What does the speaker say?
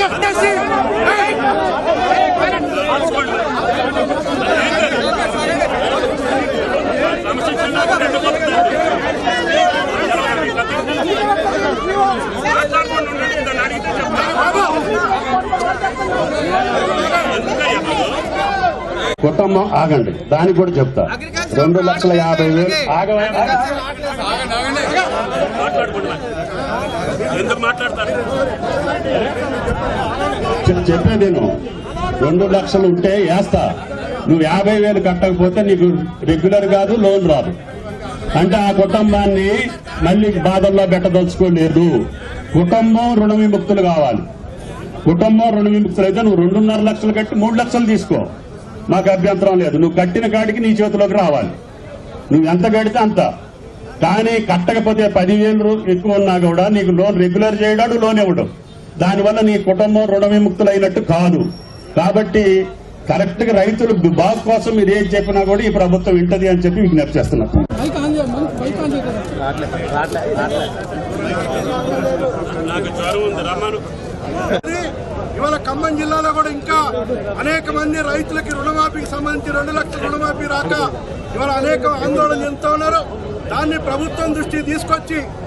కుటుంబం ఆగండి దానికి కూడా చెప్తా రెండు లక్షల యాభై వేలు ఆగవే ఎందుకు మాట్లాడతారు చె- చెప్పేది నేను రెండు లక్షలు ఉంటే వేస్తా నువ్వు యాభై వేలు కట్టకపోతే నీకు రెగ్యులర్ కాదు లోన్ రాదు అంటే ఆ కుటుంబాన్ని మళ్ళీ బాధల్లో పెట్టదలుచుకోలేదు కుటుంబం రుణ విముక్తులు కావాలి కుటుంబం రుణ విముక్తులు అయితే నువ్వు రెండున్నర లక్షలు కట్టి మూడు లక్షలు తీసుకో మాకు అభ్యంతరం లేదు నువ్వు కట్టిన కాడికి నీ చేతిలోకి రావాలి నువ్వు ఎంత కడితే అంత కానీ కట్టకపోతే పదివేలు రూ- ఎక్కువ ఉన్నా కూడా నీకు లోన్ రెగ్యులర్ చేయడాడు లోన్ ఇవ్వడం దానివల్ల నీ కుటుంబం రుణ విముక్తులైనట్టు కాదు కాబట్టి కరెక్ట్ గా రైతులు బాగు కోసం మీరు ఏం చెప్పినా కూడా ఈ ప్రభుత్వం వింటది అని చెప్పి విజ్ఞప్తి చేస్తున్నారు నాకు జ్వరం ఉంది రమ్మను ఇవాళ ఖమ్మం జిల్లాలో కూడా ఇంకా అనేక మంది రైతులకి రుణమాఫీకి సంబంధించి రెండు లక్షల రుణమాఫీ రాక ఇవాళ అనేక ఆందోళన చెందుతా ఉన్నారు దాన్ని ప్రభుత్వం దృష్టికి తీసుకొచ్చి